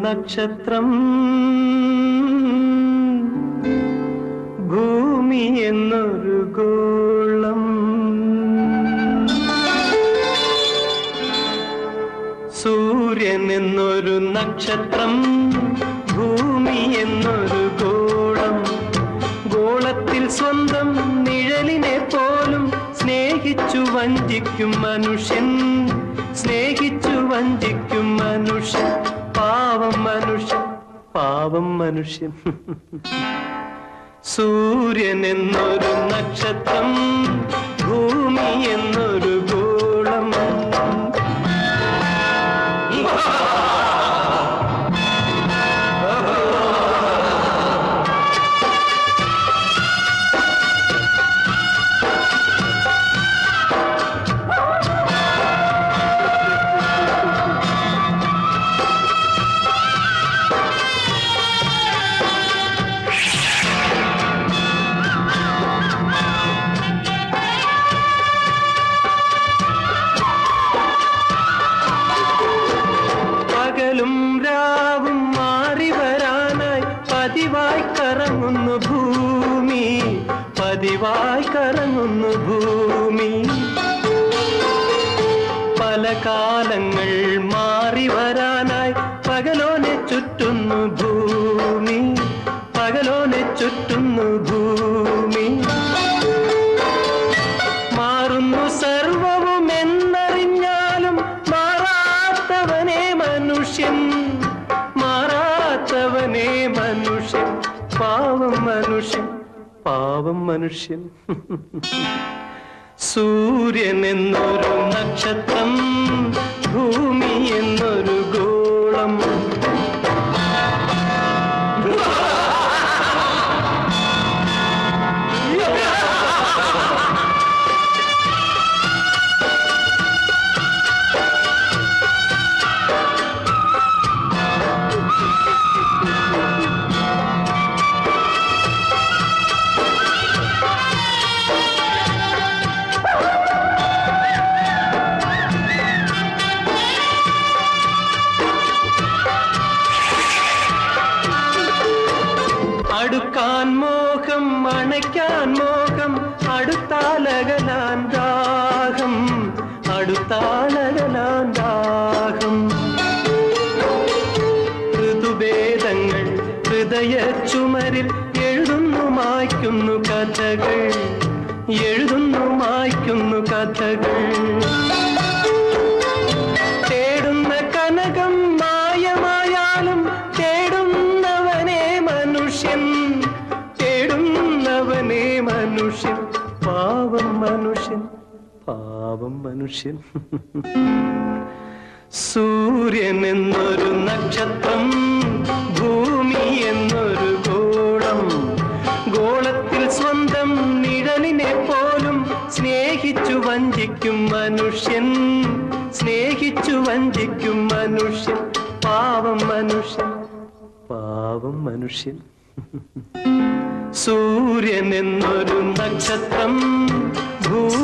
നക്ഷത്രം ഭൂമി എന്നൊരു ഗോളം സൂര്യൻ എന്നൊരു നക്ഷത്രം ഭൂമി എന്നൊരു ഗോളം ഗോളത്തിൽ സ്വന്തം നിഴലിനെ പോലും സ്നേഹിച്ചു വഞ്ചിക്കും മനുഷ്യൻ സ്നേഹിച്ചു വഞ്ചിക്കും മനുഷ്യൻ പാവം മനുഷ്യൻ പാവം മനുഷ്യൻ സൂര്യൻ എന്നൊരു നക്ഷത്രം ഭൂമി എന്നൊരു ഗോളം പകലും രാവും മാറി വരാനായി പതിവായി കറങ്ങുന്നു ഭൂമി പതിവായി കറങ്ങുന്നു ഭൂമി പല കാലങ്ങൾ മാറി വരാനായി പകലോനെ ചുറ്റുന്നു ഭൂമി പകലോനെ ചുറ്റുന്നു ഭൂമി മാറുന്നു സർവവും എന്നറിഞ്ഞാലും മാറാത്തവനെ മനുഷ്യൻ മാറാത്തവനെ മനുഷ്യൻ പാവം മനുഷ്യൻ പാവം മനുഷ്യൻ സൂര്യൻ എന്നൊരു നക്ഷത്രം ഭൂമി എന്നൊരു ഗോളം അടുക്കാൻ മോഹം അണയ്ക്കാൻ മോഹം അടുത്താലകലാൻ ദാഹം അടുത്താലകലാൻ ദാഹം ഋതുഭേദങ്ങൾ ഹൃദയ ചുമരിൽ എഴുതുന്നു മായ്ക്കുന്നു കഥകൾ എഴുതുന്നു മായ്ക്കുന്നു കഥകൾ തേടുന്ന കനകം മായമായാലും തേടുന്നവനെ മനുഷ്യൻ തേടുന്നവനെ മനുഷ്യൻ പാവം മനുഷ്യൻ പാവം മനുഷ്യൻ സൂര്യൻ എന്നൊരു നക്ഷത്രം ഭൂമി എന്നൊരു ഗോളം ഗോളത്തിൽ സ്വന്തം നിഴലിനെ പോലും സ്നേഹിച്ചു വഞ്ചിക്കും മനുഷ്യൻ സ്നേഹിച്ചു വഞ്ചിക്കും മനുഷ്യൻ പാവം മനുഷ്യൻ പാവം മനുഷ്യൻ സൂര്യൻ എന്നൊരു നക്ഷത്രം ഭൂ